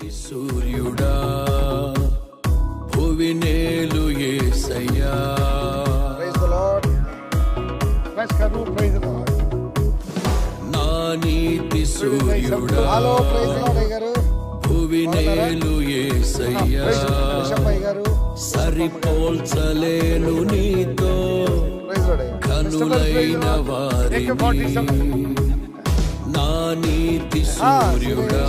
సూర్యుడా భువినేలు ఏసయ్యా ప్రైజ్ ద లార్డ్ ప్రైజ్ కరు ప్రైజ్ ద లార్డ్ నా నీతి సూర్యుడా హలో ప్రైజ్ ద లార్డ్ గారు భువినేలు ఏసయ్యా ప్రైజ్ బిషప్ అయ్య గారు సరిపోల్చలేను నీతో ప్రైజ్ లార్డ్ అయ్య కనులైన వారిని నా నీతి సూర్యుడా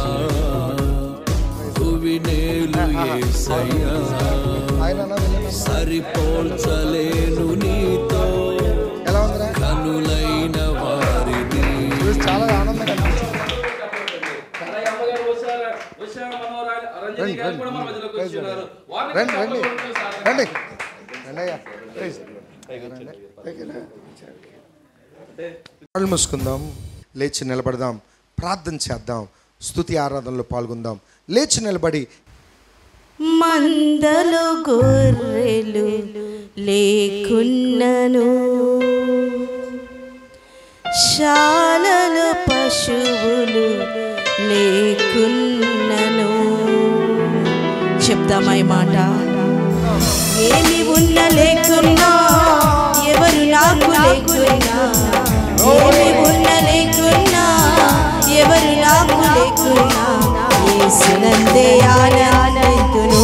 భువినేలు ఏసయ్యా ఆయన అన్న వినండి. సరిపోల్చలేను నీతో ఎలా ఉందిరా కనులైన వారిని ఇది చాలా ఆనందంగా అనిపించింది అలాగే అమ్మగారు ఉషా ఉషా మనోహర్ రంజని గారు కూడా మన మధ్యలోకి వచ్చున్నారు వారిని రండి రండి చప్పట్లు కొడుతూ రండి రండి అయ్యా ప్లీజ్ రండి. ఓకేనా? కళ్ళు మూసుకుందాం లేచి నిలబడదాం ప్రార్థన చేద్దాం స్తుతి ఆరాధనలో పాల్గొందాం లేచి నిలబడి మందలు గొర్రెలు లేకున్నను శాలలు పశువులు లేకున్నను చెప్దామా ఈ మాట ఏమి ఉన్న లేకున్నా ఎవరు నాకు లేకున్నా ఏమి ఉన్న లేకున్నా ఎవరు నాకు లేకున్నా యేసునందే ఆనందింతును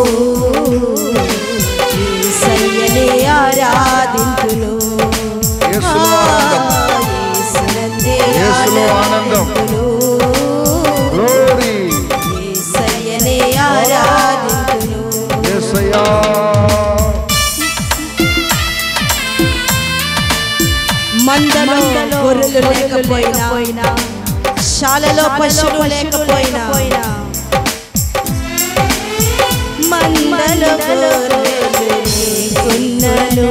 యేసయ్యనే ఆరాధింతును యేసులో ఆనందం. యేసునందే యేసులో ఆనందం. ఆనందింతును గ్లోరీ యేసయ్యనే ఆరాధింతును యేసయ్యా మందలో గొర్రెలు లేకపోయినా శాలలో పశువులు లేకపోయినా మందలో గొర్రెలు లేకున్నను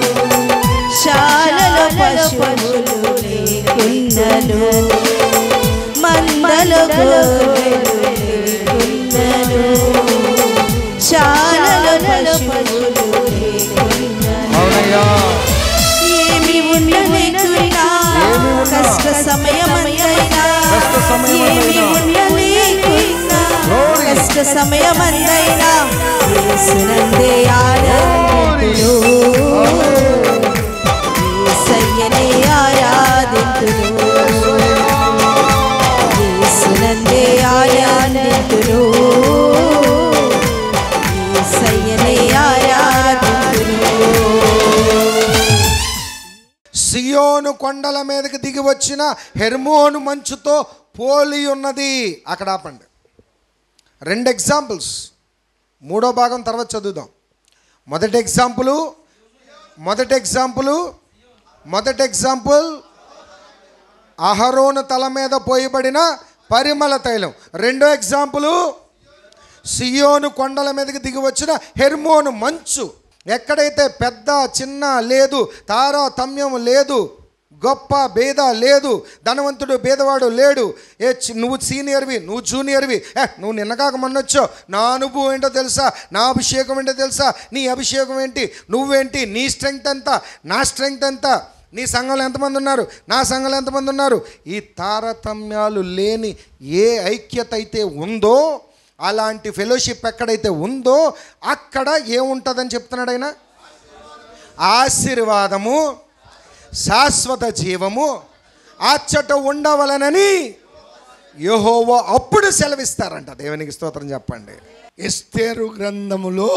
శాలలో పశువులు లేకున్నను మందలో గొర్రెలు లేకున్నను శాలలో పశువులు లేకున్నను అవునయ్యా ఏమి ఉన్న లేకున్నా ఏమి ఉన్నా. కష్ట సమయమందైనా కష్ట సమయమందైనా. ఏమి ఉన్న లేకున్నా Glory. కష్ట సమయమందైనా యేసునందే ఆరాధింతును యేసయ్యనే ఆరాధింతును యేసునందే ఆరాధింతును యేసయ్యనే ఆరాధింతును సియోను కొండల మీదకి దిగి వచ్చిన హెర్మోను మంచుతో పోలి ఉన్నది అక్కడ ఆపండి రెండు ఎగ్జాంపుల్స్ మూడో భాగం తర్వాత చదువుదాం మొదటి ఎగ్జాంపుల్ మొదటి ఎగ్జాంపుల్ మొదటి ఎగ్జాంపుల్ అహరోను తల మీద పోయబడిన పరిమళ తైలం రెండో ఎగ్జాంపుల్ సియోను కొండల మీదకి దిగి వచ్చిన హెర్మోను మంచు ఎక్కడైతే పెద్ద చిన్న లేదు తారతమ్యం లేదు గొప్ప భేద లేదు ధనవంతుడు భేదవాడు లేడు ఏ చి- నువ్వు సీనియర్వి నువ్వు జూనియర్వి ఏ నువ్వు నిన్నగాక మొన్నొచ్చో నా అనుభవం ఏంటో తెలుసా నా అభిషేకం ఏంటో తెలుసా నీ అభిషేకం ఏంటి నువ్వేంటి నీ స్ట్రెంగ్త్ ఎంత నా స్ట్రెంగ్త్ ఎంత నీ సంఘంలో ఎంతమంది ఉన్నారు నా సంఘంలో ఎంతమంది ఉన్నారు ఈ తారతమ్యాలు లేని ఏ ఐక్యత అయితే ఉందో అలాంటి ఫెలోషిప్ ఎక్కడైతే ఉందో అక్కడ ఏముంటుందని చెప్తున్నాడు ఆయన ఆశీర్వాదము శాశ్వత జీవము అచ్చట ఉండవలనని యెహోవా అప్పుడు సెలవిస్తారంట దేవునికి స్తోత్రం చెప్పండి ఎస్తేరు గ్రంథములో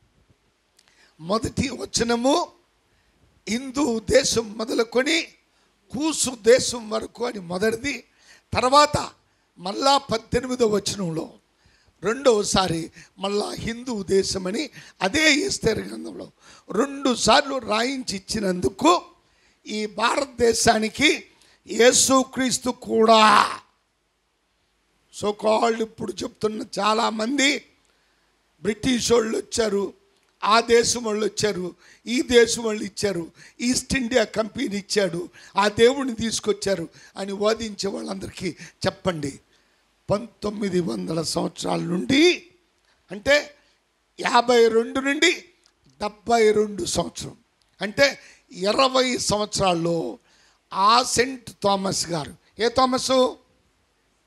మొదటి వచనము హిందూ దేశం మొదలుకొని కూసు దేశం వరకు అని మొదటిది తర్వాత మళ్ళా పద్దెనిమిదో వచనంలో రెండవసారి మళ్ళా హిందూ దేశమని అదే ఎస్తేరు గ్రంథంలో రెండు సార్లు రాయించి ఇచ్చినందుకు ఈ భారతదేశానికి యేసుక్రీస్తు కూడా సో కాల్డ్ ఇప్పుడు చెప్తున్న చాలామంది బ్రిటిష్ వాళ్ళు వచ్చారు ఆ దేశం వాళ్ళు వచ్చారు ఈ దేశం వాళ్ళు ఇచ్చారు ఈస్ట్ ఇండియా కంపెనీ ఇచ్చాడు ఆ దేవుడిని తీసుకొచ్చారు అని వాదించే వాళ్ళందరికీ చెప్పండి పంతొమ్మిది వందల సంవత్సరాల నుండి అంటే యాభై రెండు నుండి డెబ్బై రెండు సంవత్సరం అంటే ఇరవై సంవత్సరాల్లో ఆ సెంట్ థామస్ గారు ఏ థామసు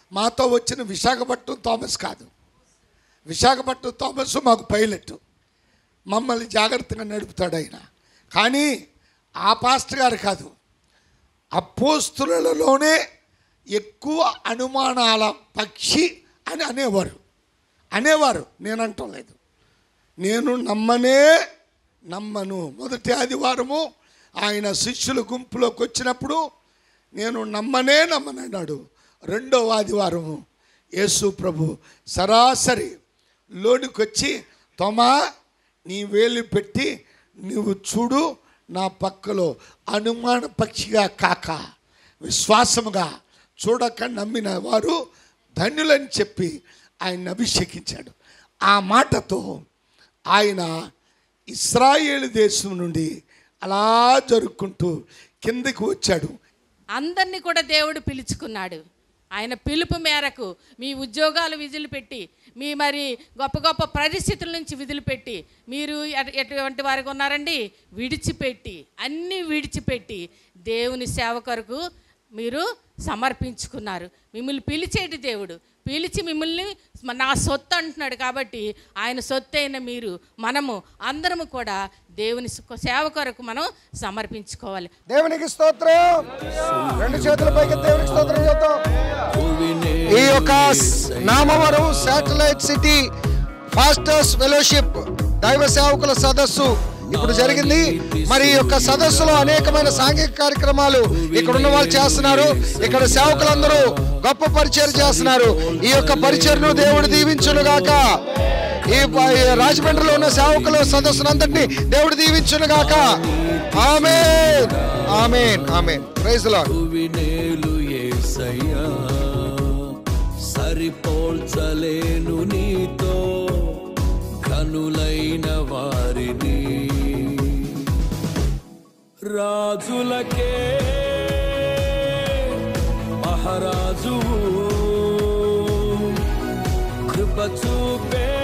మాతో వచ్చిన విశాఖపట్నం థామస్ కాదు విశాఖపట్నం థామస్ మాకు పైలట్ మమ్మల్ని జాగ్రత్తగా నడుపుతాడు ఆయన కానీ ఆ పాస్టర్ గారు కాదు అపోస్తులలోనే ఎక్కువ అనుమానాల పక్షి అని అనేవారు అనేవారు నేను అంటం లేదు నేను నమ్మనే నమ్మను మొదటి ఆదివారము ఆయన శిష్యుల గుంపులోకి వచ్చినప్పుడు నేను నమ్మనే నమ్మనన్నాడు రెండవ ఆదివారము యేసు ప్రభు సరాసరి లోనికి తొమా నీ వేలు పెట్టి నువ్వు చూడు నా పక్కలో అనుమాన పక్షిగా కాక విశ్వాసముగా చూడక నమ్మిన వారు ధన్యులని చెప్పి ఆయన అభిషేకించాడు ఆ మాటతో ఆయన ఇస్రాయేల్ దేశం నుండి అలా జరుపుకుంటూ కిందకి వచ్చాడు అందరినీ కూడా దేవుడు పిలుచుకున్నాడు ఆయన పిలుపు మేరకు మీ ఉద్యోగాలు విధులు పెట్టి మీ మరి గొప్ప గొప్ప పరిస్థితుల నుంచి విధులు పెట్టి మీరు ఎట- ఎటువంటి వారికి ఉన్నారండి విడిచిపెట్టి అన్నీ విడిచిపెట్టి దేవుని సేవ కొరకు మీరు సమర్పించుకున్నారు మిమ్మల్ని పిలిచేటి దేవుడు పిలిచి మిమ్మల్ని నా సొత్తు అంటున్నాడు కాబట్టి ఆయన సొత్తు అయిన మీరు మనము అందరము కూడా దేవుని సేవ కొరకు మనం సమర్పించుకోవాలి దేవునికి స్తోత్రం రెండు చేతుల పైకి దేవునికి స్తోత్రం చేద్దాం ఈ యొక్క Namavaram satellite city pastors fellowship దైవ సేవకుల సదస్సు ఇప్పుడు జరిగింది మరి ఈ యొక్క సదస్సులో అనేకమైన సాంఘిక కార్యక్రమాలు ఇక్కడ ఉన్న వాళ్ళు చేస్తున్నారు ఇక్కడ సేవకులందరూ గొప్ప పరిచయం చేస్తున్నారు ఈ యొక్క పరిచయను దేవుడు దీవించును గాక ఈ ప- ఈ రాజమండ్రిలో ఉన్న సేవకుల సదస్సునంతటిని దేవుడు దీవించును గాక ఆమేన్ ఆమేన్ ఆమేన్ ప్రైజ్ లార్డ్ వినేలు ఏసయ్యా సరిపోల్చలేను నీతో కనులైన వారిని రాజులకే మహారాజు కృప చూపే